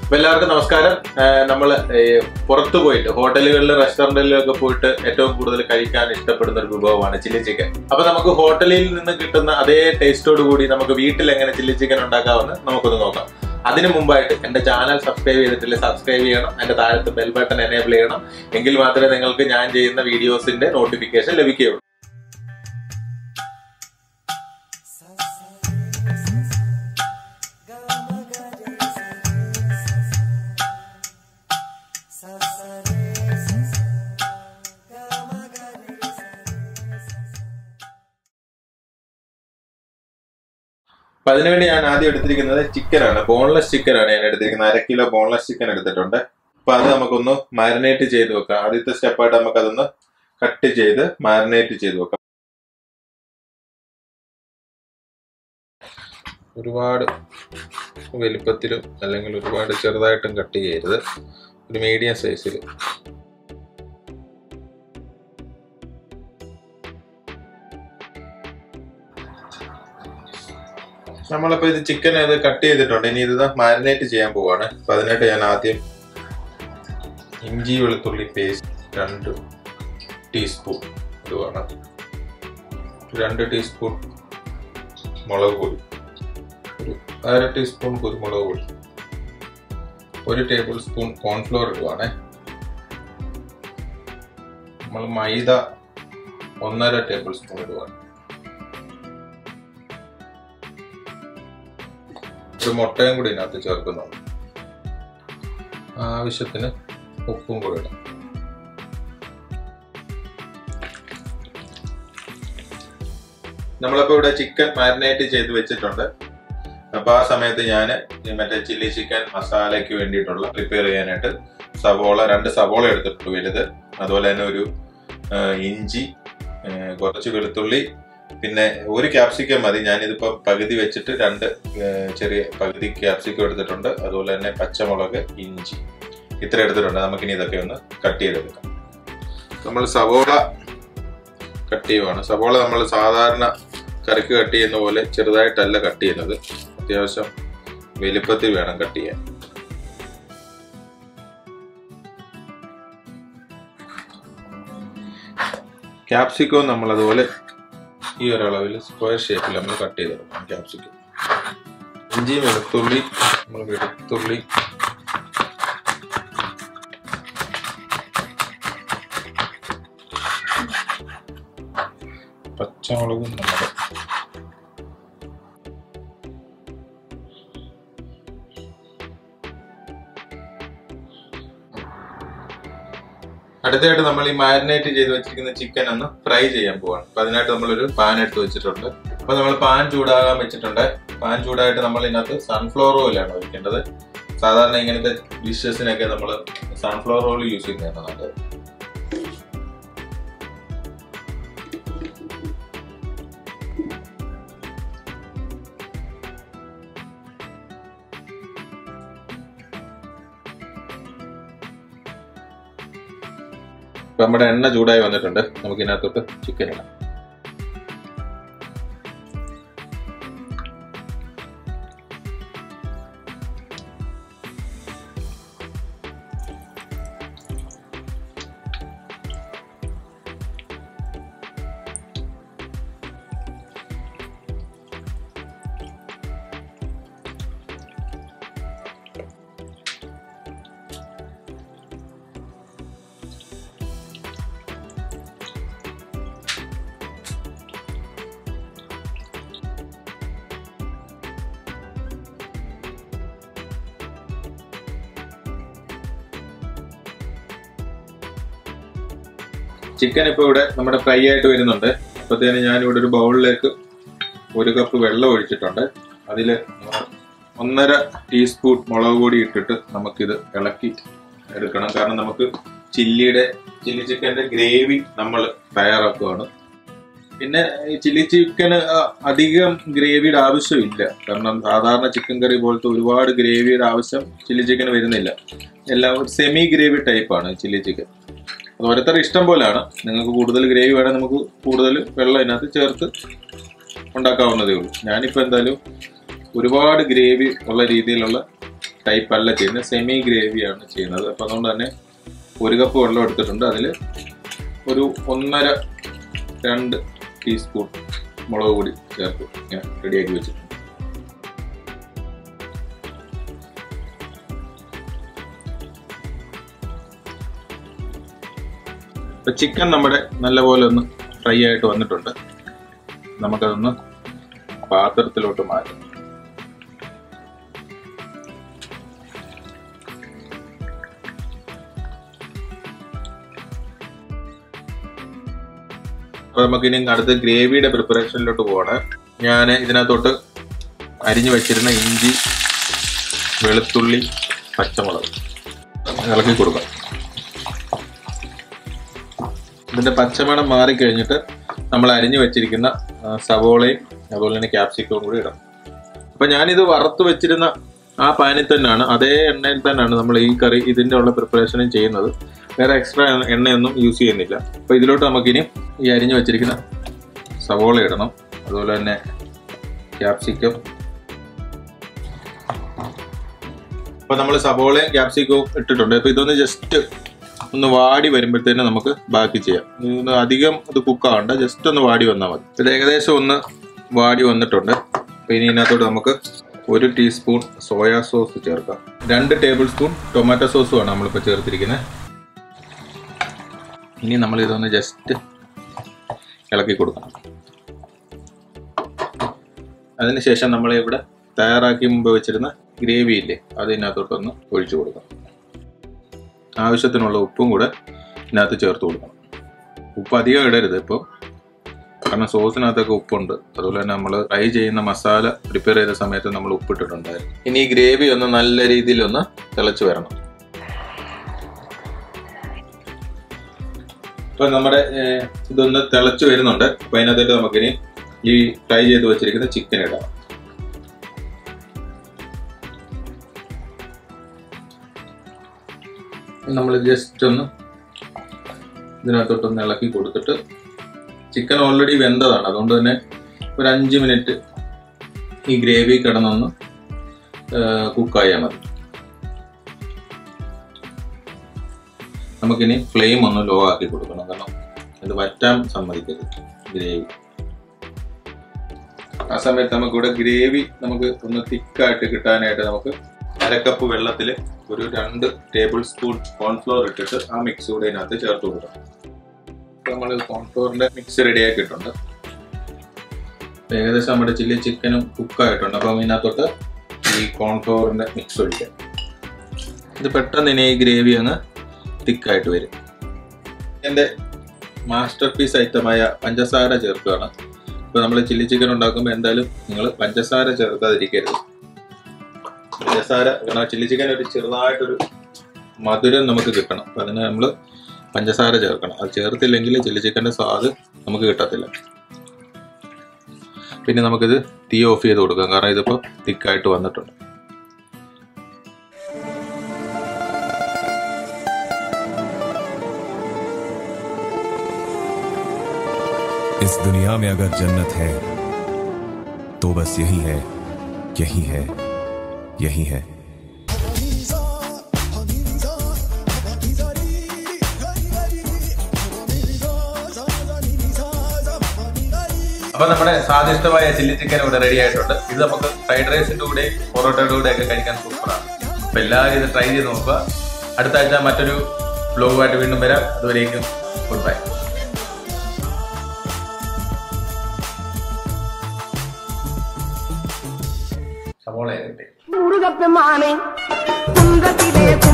അപ്പൊ എല്ലാവർക്കും നമസ്കാരം നമ്മൾ പുറത്തു പോയിട്ട് ഹോട്ടലുകളിലും റെസ്റ്റോറന്റുകളിലും ഒക്കെ പോയിട്ട് ഏറ്റവും കൂടുതൽ കഴിക്കാൻ ഇഷ്ടപ്പെടുന്ന ഒരു വിഭവമാണ് ചില്ലി ചിക്കൻ അപ്പൊ നമുക്ക് ഹോട്ടലിൽ നിന്ന് കിട്ടുന്ന അതേ ടേസ്റ്റോട് കൂടി നമുക്ക് വീട്ടിൽ എങ്ങനെ ചില്ലി ചിക്കൻ ഉണ്ടാക്കാമെന്ന് നമുക്കൊന്ന് നോക്കാം അതിനു മുമ്പായിട്ട് എന്റെ ചാനൽ സബ്സ്ക്രൈബ് ചെയ്തിട്ടില്ല സബ്സ്ക്രൈബ് ചെയ്യണം അതിന്റെ താഴത്ത് ബെൽ ബട്ടൺ എനേബിൾ ചെയ്യണം എങ്കിൽ മാത്രമേ നിങ്ങൾക്ക് ഞാൻ ചെയ്യുന്ന വീഡിയോസിന്റെ നോട്ടിഫിക്കേഷൻ ലഭിക്കുകയുള്ളൂ അപ്പൊ അതിനുവേണ്ടി ഞാൻ ആദ്യം എടുത്തിരിക്കുന്നത് ചിക്കനാണ് ബോൺലെസ് ചിക്കനാണ് ഞാൻ എടുത്തിരിക്കുന്നത് അര കിലോ ബോൺലെസ് ചിക്കൻ എടുത്തിട്ടുണ്ട് അപ്പൊ അത് നമുക്കൊന്ന് മാരിനേറ്റ് ചെയ്ത് വെക്കാം ആദ്യത്തെ സ്റ്റെപ്പായിട്ട് നമുക്ക് അതൊന്ന് കട്ട് ചെയ്ത് മാരിനേറ്റ് ചെയ്ത് വെക്കാം ഒരുപാട് വലിപ്പത്തിലും അല്ലെങ്കിൽ ഒരുപാട് ചെറുതായിട്ടും കട്ട് ചെയ്യരുത് ഒരു മീഡിയം സൈസിൽ നമ്മളിപ്പോ ഇത് ചിക്കൻ ഇത് കട്ട് ചെയ്തിട്ടുണ്ട് ഇനി ഇത് മാരിനേറ്റ് ചെയ്യാൻ പോവാണ് അപ്പൊ അതിനായിട്ട് ഞാൻ ആദ്യം ഇഞ്ചി വെളുത്തുള്ളി പേസ്റ്റ് രണ്ട് ടീസ്പൂൺ ഇടുവാണ് രണ്ട് ടീസ്പൂൺ മുളക് പൊടി ഒരു അര ടീസ്പൂൺ കുരുമുളക് പൊടി ഒരു ടേബിൾ സ്പൂൺ കോൺഫ്ലോർ ഇടുവാണേ നമ്മൾ മൈദ ഒന്നര ടേബിൾ സ്പൂൺ ഇടുവാണ് ഒരു മുട്ടയും കൂടി ഇതിനകത്ത് ചേർക്കുന്നുണ്ട് ആവശ്യത്തിന് ഉപ്പും കൂടി ഇടാം നമ്മളിപ്പോ ഇവിടെ ചിക്കൻ മാരിനേറ്റ് ചെയ്ത് വെച്ചിട്ടുണ്ട് അപ്പൊ ആ സമയത്ത് ഞാൻ മറ്റേ ചില്ലി ചിക്കൻ മസാലയ്ക്ക് വേണ്ടിയിട്ടുള്ള പ്രിപ്പയർ ചെയ്യാനായിട്ട് സവോള രണ്ട് സവോള എടുത്തിട്ടുണ്ട് വലുത് അതുപോലെ തന്നെ ഒരു ആ, ഇഞ്ചി ആ, കുറച്ച് വെളുത്തുള്ളി പിന്നെ ഒരു ക്യാപ്സിക്കം മതി ഞാനിതിപ്പോ പകുതി വെച്ചിട്ട് രണ്ട് ആ, ചെറിയ പകുതി ക്യാപ്സിക്കം എടുത്തിട്ടുണ്ട് അതുപോലെ തന്നെ പച്ചമുളക് ഇഞ്ചി ഇത്ര എടുത്തിട്ടുണ്ട് നമുക്കിനി ഇതൊക്കെ ഒന്ന് കട്ട് ചെയ്തെടുക്കാം നമ്മൾ സവോള കട്ട് ചെയ്യുവാണ് സവോള നമ്മൾ സാധാരണ കറിക്ക് കട്ട് ചെയ്യുന്ന പോലെ ചെറുതായിട്ടല്ല കട്ട് ചെയ്യുന്നത് അത്യാവശ്യം വലിപ്പത്തിൽ വേണം കട്ട് ചെയ്യാൻ ക്യാപ്സിക്കവും നമ്മൾ അതുപോലെ ഈ ഒരളവിൽ സ്ക്വയർ ഷേപ്പിൽ നമ്മൾ കട്ട് ചെയ്തെടുക്കണം ക്യാപ്സിക്കം ഇഞ്ചി വെളുത്തുള്ളി നമ്മൾ വെളുത്തുള്ളി പച്ചമുളകും നമ്മൾ അടുത്തായിട്ട് നമ്മൾ ഈ മാരിനേറ്റ് ചെയ്ത് വെച്ചിരിക്കുന്ന ചിക്കൻ ഒന്ന് ഫ്രൈ ചെയ്യാൻ പോവാണ് അപ്പൊ അതിനായിട്ട് നമ്മളൊരു പാൻ എടുത്ത് വെച്ചിട്ടുണ്ട് അപ്പൊ നമ്മൾ പാൻ ചൂടാകാൻ വെച്ചിട്ടുണ്ട് പാൻ ചൂടായിട്ട് നമ്മൾ ഇതിനകത്ത് സൺഫ്ലവർ ഓയിലാണ് ഒഴിക്കേണ്ടത് സാധാരണ ഇങ്ങനത്തെ ഡിഷസിനൊക്കെ നമ്മൾ സൺഫ്ലവർ ഓയിൽ യൂസ് ചെയ്യുന്നതാണ് നല്ലത് ഇപ്പൊ നമ്മുടെ എണ്ണ ചൂടായി വന്നിട്ടുണ്ട് നമുക്ക് ഇതിനകത്തോട്ട് ചിക്കൻ ഇടാം ചിക്കൻ ഇപ്പൊ ഇവിടെ നമ്മുടെ ഫ്രൈ ആയിട്ട് വരുന്നുണ്ട് അപ്പത്തേന് ഞാൻ ഇവിടെ ഒരു ബൗളിലേക്ക് ഒരു കപ്പ് വെള്ളം ഒഴിച്ചിട്ടുണ്ട് അതിൽ ഒന്നര ടീസ്പൂൺ മുളക് പൊടി ഇട്ടിട്ട് നമുക്കിത് ഇളക്കി എടുക്കണം കാരണം നമുക്ക് ചില്ലിയുടെ ചില്ലി ചിക്കന്റെ ഗ്രേവി നമ്മൾ തയ്യാറാക്കുകയാണ് പിന്നെ ഈ ചില്ലി ചിക്കന് അധികം ഗ്രേവിയുടെ ആവശ്യമില്ല കാരണം സാധാരണ ചിക്കൻ കറി പോലത്തെ ഒരുപാട് ഗ്രേവിയുടെ ആവശ്യം ചില്ലി ചിക്കന് വരുന്നില്ല എല്ലാം സെമി ഗ്രേവി ടൈപ്പാണ് ചില്ലി ചിക്കൻ അത് ഓരോരുത്തരുടെ ഇഷ്ടം പോലെയാണ് നിങ്ങൾക്ക് കൂടുതൽ ഗ്രേവി വേണം നമുക്ക് കൂടുതൽ വെള്ളം ഇതിനകത്ത് ചേർത്ത് ഉണ്ടാക്കാവുന്നതേ ഉള്ളൂ ഞാനിപ്പോൾ എന്തായാലും ഒരുപാട് ഗ്രേവി ഉള്ള രീതിയിലുള്ള ടൈപ്പ് അല്ല ചെയ്യുന്നത് സെമി ഗ്രേവിയാണ് ചെയ്യുന്നത് അപ്പം അതുകൊണ്ട് തന്നെ ഒരു കപ്പ് വെള്ളം എടുത്തിട്ടുണ്ട് അതിൽ ഒരു ഒന്നര രണ്ട് ടീസ്പൂൺ മുളക് പൊടി ചേർത്ത് ഞാൻ റെഡിയാക്കി വെച്ചിട്ടുണ്ട് ഇപ്പൊ ചിക്കൻ നമ്മുടെ നല്ലപോലെ ഒന്ന് ഫ്രൈ ആയിട്ട് വന്നിട്ടുണ്ട് നമുക്കതൊന്ന് പാത്രത്തിലോട്ട് മാറ്റാം അപ്പൊ നമുക്ക് ഇനി അടുത്ത ഗ്രേവിയുടെ പ്രിപ്പറേഷനിലോട്ട് പോകണം ഞാൻ ഇതിനകത്തോട്ട് അരിഞ്ഞു വെച്ചിരുന്ന ഇഞ്ചി വെളുത്തുള്ളി പച്ചമുളക് ഇളക്കി കൊടുക്കാം ഇതിന്റെ പച്ചമണം മാറിക്കഴിഞ്ഞിട്ട് നമ്മൾ അരിഞ്ഞു വെച്ചിരിക്കുന്ന ആ, സവോളയും അതുപോലെ തന്നെ ക്യാപ്സിക്കവും കൂടി ഇടാം അപ്പൊ ഞാനിത് വറുത്ത് വെച്ചിരുന്ന ആ പാനിൽ തന്നെയാണ് അതേ എണ്ണയിൽ തന്നെയാണ് നമ്മൾ ഈ കറി ഇതിന്റെ ഉള്ള പ്രിപ്പറേഷനും ചെയ്യുന്നത് വേറെ എക്സ്ട്രാ എണ്ണയൊന്നും യൂസ് ചെയ്യുന്നില്ല അപ്പൊ ഇതിലോട്ട് നമുക്കിനി ഈ അരിഞ്ഞു വെച്ചിരിക്കുന്ന സവോള ഇടണം അതുപോലെ തന്നെ ക്യാപ്സിക്കം അപ്പൊ നമ്മൾ സവോളയും ക്യാപ്സിക്കവും ഇട്ടിട്ടുണ്ട് അപ്പൊ ഇതൊന്ന് ജസ്റ്റ് ഒന്ന് വാടി വരുമ്പോഴത്തേന് നമുക്ക് ബാക്കി ചെയ്യാം ഇതൊന്ന് അധികം ഇത് കുക്കാവണ്ട ജസ്റ്റ് ഒന്ന് വാടി വന്നാൽ മതി ഇത് ഏകദേശം ഒന്ന് വാടി വന്നിട്ടുണ്ട് അപ്പൊ ഇനി ഇതിനകത്തോട്ട് നമുക്ക് ഒരു ടീസ്പൂൺ സോയാ സോസ് ചേർക്കാം രണ്ട് ടേബിൾ സ്പൂൺ ടൊമാറ്റോ സോസുമാണ് നമ്മളിപ്പോൾ ചേർത്തിരിക്കുന്നത് ഇനി നമ്മൾ ഇതൊന്ന് ജസ്റ്റ് ഇളക്കി കൊടുക്കണം അതിനുശേഷം നമ്മൾ ഇവിടെ തയ്യാറാക്കി മുമ്പ് വെച്ചിരുന്ന ഗ്രേവി ഇല്ലേ അത് ഇതിനകത്തോട്ടൊന്ന് ഒഴിച്ചു കൊടുക്കാം ആവശ്യത്തിനുള്ള ഉപ്പും കൂടെ ഇതിനകത്ത് ചേർത്ത് കൊടുക്കണം ഉപ്പ് അധികം ഇടരുത് ഇപ്പോൾ കാരണം സോസിനകത്തൊക്കെ ഉപ്പുണ്ട് അതുപോലെ തന്നെ നമ്മൾ ഫ്രൈ ചെയ്യുന്ന മസാല പ്രിപ്പയർ ചെയ്ത സമയത്ത് നമ്മൾ ഉപ്പിട്ടിട്ടുണ്ടായിരുന്നു ഇനി ഈ ഗ്രേവി ഒന്ന് നല്ല രീതിയിൽ ഒന്ന് തിളച്ച് വരണം ഇപ്പൊ നമ്മുടെ ഏഹ്, ഇതൊന്ന് തിളച്ച് വരുന്നുണ്ട് അപ്പൊ അതിനകത്തോട്ട് നമുക്കിനി ഈ ഫ്രൈ ചെയ്ത് വെച്ചിരിക്കുന്ന ചിക്കൻ ഇടാം നമ്മൾ ജസ്റ്റ് ഒന്ന് ഇതിനകത്തോട്ടൊന്ന് ഇളക്കി കൊടുത്തിട്ട് ചിക്കൻ ഓൾറെഡി വെന്തതാണ് അതുകൊണ്ട് തന്നെ ഒരു അഞ്ച് മിനിറ്റ് ഈ ഗ്രേവി കിടന്നൊന്ന് കുക്കായാൽ മതി നമുക്കിനി ഫ്ലെയിം ഒന്ന് ലോ ആക്കി കൊടുക്കണം കാരണം ഇത് വറ്റാൻ സമ്മതിക്കരുത് ഗ്രേവി ആ സമയത്ത് നമുക്കിവിടെ ഗ്രേവി നമുക്ക് ഒന്ന് തിക്കായിട്ട് കിട്ടാനായിട്ട് നമുക്ക് അരക്കപ്പ് വെള്ളത്തിൽ ഒരു രണ്ട് ടേബിൾ സ്പൂൺ കോൺഫ്ലോർ ഇട്ടിട്ട് ആ മിക്സ് കൂടെ ഇതിനകത്ത് ചേർത്ത് കൊടുക്കണം നമ്മൾ കോൺഫ്ലോറിന്റെ മിക്സ് റെഡി ആക്കിയിട്ടുണ്ട് ഏകദേശം നമ്മുടെ ചില്ലി ചിക്കനും കുക്കായിട്ടുണ്ട് അപ്പം ഇതിനകത്തോട്ട് ഈ കോൺഫ്ലോറിന്റെ മിക്സ് ഒഴിക്കാം ഇത് പെട്ടെന്ന് ഇനി ഈ ഗ്രേവി അങ്ങ് തിക്കായിട്ട് വരും എൻ്റെ മാസ്റ്റർ പീസ് ഐറ്റമായ പഞ്ചസാര ചേർക്കുകയാണ് ഇപ്പോൾ നമ്മൾ ചില്ലി ചിക്കൻ ഉണ്ടാക്കുമ്പോൾ എന്തായാലും നിങ്ങൾ പഞ്ചസാര ചേർക്കാതിരിക്കരുത് പഞ്ചസാര കാരണം ചില്ലി ചിക്കൻ ഒരു ചെറുതായിട്ടൊരു മധുരം നമുക്ക് കിട്ടണം അപ്പം അതിന് നമ്മൾ പഞ്ചസാര ചേർക്കണം അത് ചേർത്തില്ലെങ്കിൽ ചില്ലി ചിക്കൻ്റെ സ്വാദ് നമുക്ക് കിട്ടത്തില്ല പിന്നെ നമുക്കിത് തീ ഓഫ് ചെയ്ത് കൊടുക്കാം കാരണം ഇതിപ്പോൾ തിക്കായിട്ട് വന്നിട്ടുണ്ട് इस दुनिया में अगर जन्नत है तो बस यही है यही है यही है അപ്പൊ നമ്മുടെ സ്വാദിഷ്ടമായ ചില്ലി ചിക്കൻ ഇവിടെ റെഡി ആയിട്ടുണ്ട് ഇത് നമുക്ക് ഫ്രൈഡ് റൈസിന്റെ കൂടെ പൊറോട്ടയുടെ കൂടെ ഒക്കെ കഴിക്കാൻ സൂപ്പറാണ് അപ്പൊ എല്ലാവരും ഇത് ട്രൈ ചെയ്ത് നോക്കുക അടുത്ത ആഴ്ച മറ്റൊരു വ്ലോഗുമായിട്ട് വീണ്ടും വരാം അതുവരേക്കും ഗുഡ് ബൈ സവോള കിട്ടി മുറുകപ്പെമാനെ കുന്തത്തിലെ